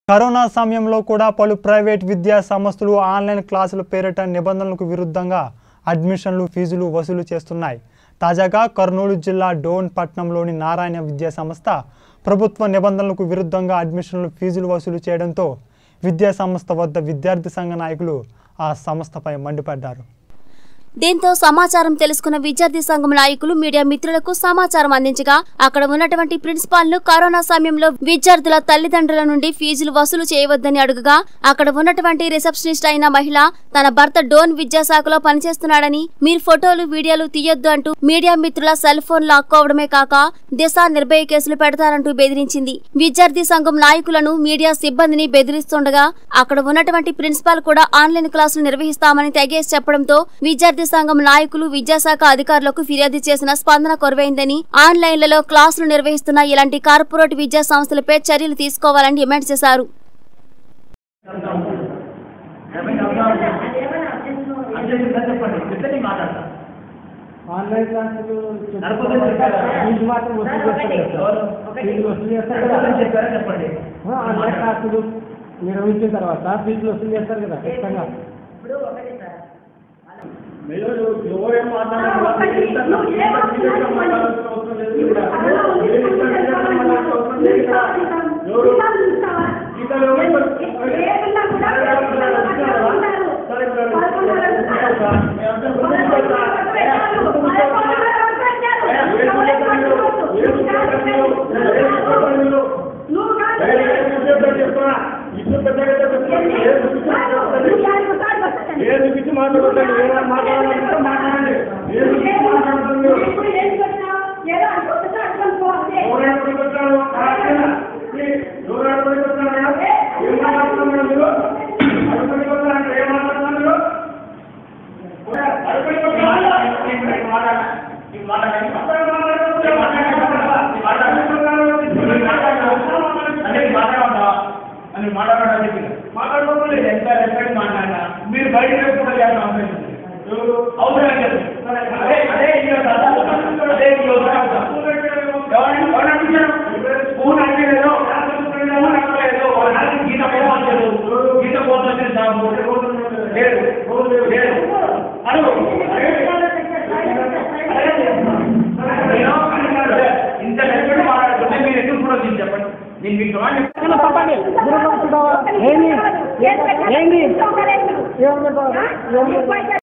Corona సమయంలో కూడా పలు ప్రైవేట్ విద్యా సంస్థలు ఆన్లైన్ క్లాసుల పేరిట నిబంధనలకు విరుద్ధంగా అడ్మిషన్లు ఫీజులు వసూలు చేస్తున్నాయి తాజాగా కర్నూలు జిల్లా డోన్ పట్టణంలోని నారాయణ విద్యా సంస్థ ప్రభుత్వ నిబంధనలకు విరుద్ధంగా అడ్మిషన్లు ఫీజులు వసూలు చేయడంతో విద్యా సంస్థ వద్ద విద్యార్థి సంఘ నాయకులు ఆ సంస్థపై మండిపడ్డారు దీంతో సమాచారం తెలుసుకున్న విద్యార్థి సంఘం నాయకులు మీడియా మిత్రులకు సమాచారం అందించగా అక్కడ ఉన్నటువంటి ప్రిన్సిపాల్ ను కరోనా సమయంలో విద్యార్థుల తల్లిదండ్రుల నుండి ఫీజులు వసూలు చేయవద్దని అడుగగా అక్కడ ఉన్నటువంటి రిసెప్షనిస్ట్ అయిన మహిళ తన భర్త డోన్ విద్యాశాఖలో పనిచేస్తున్నాడని మీరు ఫోటోలు వీడియోలు తీయొద్దు అంటూ మీడియా మిత్రుల సెల్ ఫోన్ లాక్కోవడమే కాక దిశ నిర్భయ కేసులు పెడతారంటూ బెదిరించింది విద్యార్థి సంఘం నాయకులను మీడియా సిబ్బందిని బెదిరిస్తుండగా అక్కడ ఉన్నటువంటి ప్రిన్సిపాల్ కూడా ఆన్లైన్ క్లాసులు నిర్వహిస్తామని తెగేసి చెప్పడంతో విద్యార్థి సంఘం నాయకులు విద్యాశాఖ అధికారులకు ఫిర్యాదు చేసిన స్పందన కొరవైందని ఆన్లైన్లలో క్లాసులు నిర్వహిస్తున్న ఇలాంటి కార్పొరేట్ విద్యా సంస్థలపై చర్యలు తీసుకోవాలని డిమాండ్ చేశారు ఆన్లైన్ క్లాసులు నడపదు చెప్పారా? ఫీజు మాత్రం వసూలు చేస్తారు కదా సార్. ఫీజు వసూలు చేస్తారు కదా చెప్పారా చెప్పండి ఆ, ఆన్లైన్ క్లాసులు నిర్వహించిన తర్వాత ఫీజులు వసూలు చేస్తారు కదా ఖచ్చితంగా మీరు ఎవరేం మాట్లాడారు నువ్వు ఏ వస్తువు మాట్లాడాల్సిన అవసరం లేదు ఇక్కడ. మీరు ఇక్కడ మాట్లాడాల్సిన అవసరం లేదు ఇక్కడ. ఎవరు? ఇక్కడ ఎవరు? సరే, సరే. మీ అందరూ గుర్తుంచుకోవచ్చా? ఏ, గుర్తుంచుకోవచ్చా? ఏ, ఏ గుర్తుంచుకోవచ్చా మీరు? ఏ గుర్తుంచుకోవచ్చా మీరు? ఏ గుర్తుంచుకోవచ్చా మీరు? ఏ, ఏ గుర్తుంచుకోవచ్చా చెప్తున్నా? ఇల్లు పెద్దగా చెప్తున్నా. ఏ గుర్తుంచుకోవచ్చా? ఏ చూపించి మాట్లాడుతుంది ఏమైనా మాట్లాడాలంటే మాట్లాడండి ఏ చూపించి మాట్లాడుతుంది ఎవరైనా పడిపోతారు ఎవరైనా పడిపోతారా ఏం మాట్లాడుతున్నారు మీరు అది పడిపోతారంటే ఏం మాట్లాడుతున్నారు మీరు అది పడిపోతారా? ఇప్పుడు మాట్లాడ- ఇప్పుడు మాట్లాడండి. ఇప్పుడు మాట్లాడండి. ఇప్పుడు మాట్లాడండి. అంటే ఇది మాట్లాడమంటావా? అని మాట్లాడమని చెప్పింది. మాట్లాడుకోవాలి ఎంత రెస్పెక్ట్ మాట్లాడినా మీరు బయట కూడా చేయాల్సిన అవసరం లేదు. ఎవరు? అవసరం లేదు అదే అదే ఈ యొక్క అదే ఈ యొక్క ఎవరిని ఎవరిని అడిగారు? స్కూల్ అడిగలేదు స్కూల్ అడగలేదు వాళ్ళ నాన్న గీత పోవాలి గీత పోతుంది సాగు లేదు లేదు అడుగు నేను అంటున్నాను, ఇంత రెస్పెక్ట్ మాట్లాడుతుంటే మీరు ఎందుకు కూడా చెప్పండి నేను మీకు సమాధానం ఏమన్నా చెప్పండి దూరంగా కూర్చుంటావా? ఏంది ఏంది ఏమనుకుంటావు ఏమనుకుంటావు